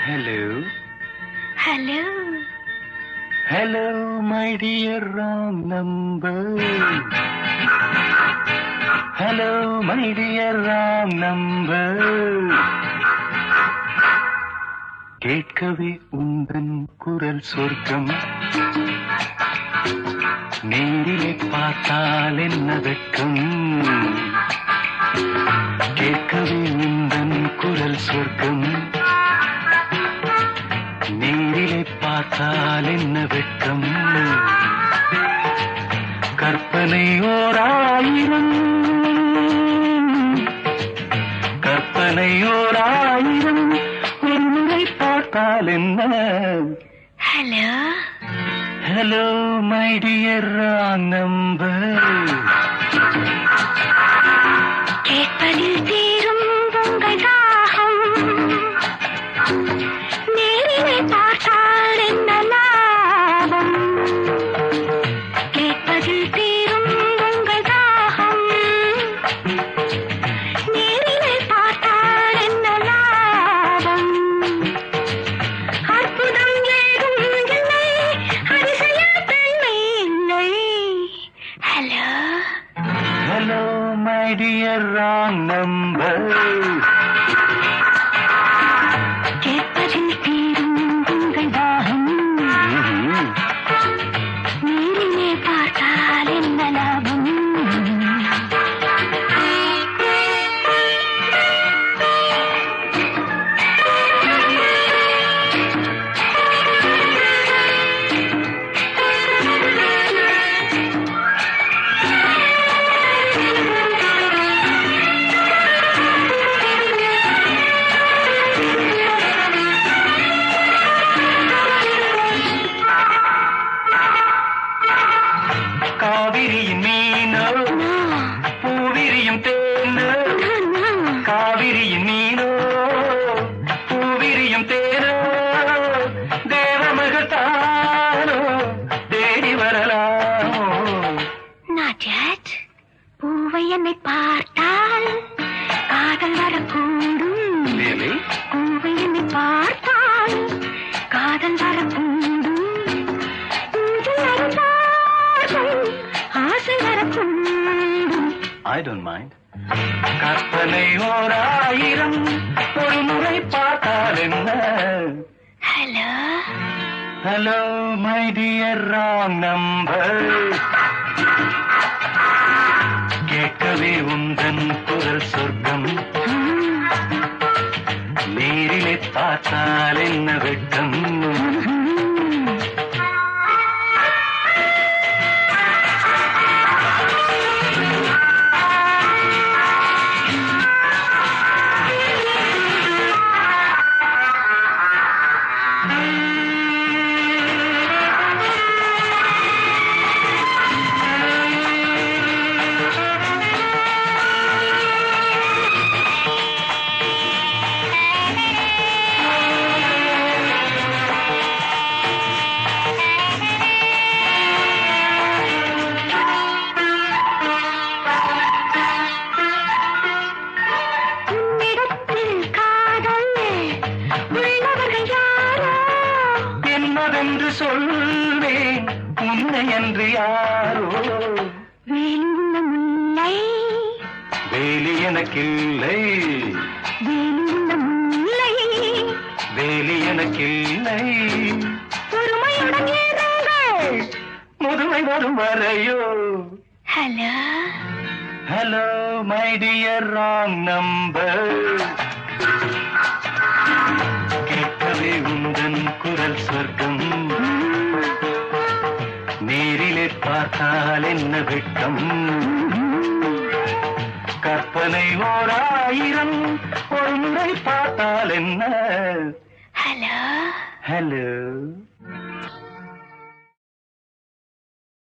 Hello. Hello. Hello, my dear wrong number. Hello, my dear wrong number. கேட்கவே உந்தன் குரல் சொர்க்கம் நேரிலே பார்த்தால் என்ன வெட்கம் கேட்கவே உந்தன் குரல் சொர்க்கம் நேரிலே பார்த்தால் என்ன வெட்கம் கற்பனை ஓராயிரம் கற்பனை ஓராயிரம் ஒரு முறை பார்த்தால் என்ன Hello. Hello my dear number கேட்பதில் தீரும் உங்கள் தாகம் நேரிலே பார்த்தால் என்ன லாபம் கேட்பதில் தீரும் உங்கள் தாகம் நேரிலே பார்த்தால் என்ன லாபம் அற்புதம் ஏதும் இல்லை அதிசய பெண்மை இல்லை hello hello my dear number கேட்பதில் தீரும் உங்கள் தாகம் நீரிலே பார்த்தால் என்ன லாபம் காவிரியின் மீனோ பூவிரியும் தேனோ காவிரியின் மீனோ பூவிரியும் தேனோ தேவமகள் தானோ தேடி வரலாமோ Not yet. பூவை என்னை பார்த்தால் காதல் வரக்கூடும் Really? பூவை என்னை பார்த்தால் காதல் வரக்கூடும் ஊஞ்சல் அருந்தார்கள் ஆசை வரக்கூடும் I don't mind. கற்பனை ஓர் ஆயிரம் ஒரு முறை பார்த்தால் என்ன hello hello my dear wrong number கேட்கவே உந்தன் குரல் சொர்க்கம் நேரிலே பார்த்தால் என்ன வெட்கம் உன்னிடத்தில் காதல் உள்ளவர்கள் யாரோ என்னவென்று சொல்வேன் உன்னை என்று யாரோ வேலுள்ள முல்லை வேலி எனக்கில்லை வேலுள்ள முல்லை வேலி எனக்கில்லை பொறுமையுடன் இருங்கள் முதுமை வரும் வரையோ hello hello my dear wrong number கேட்கவே உந்தன் குரல் சொர்க்கம் நேரிலே பார்த்தால் என்ன வெட்கம் கற்பனை ஓர் ஆயிரம் ஒரு முறை பார்த்தால் என்ன ஹலோ ஹலோ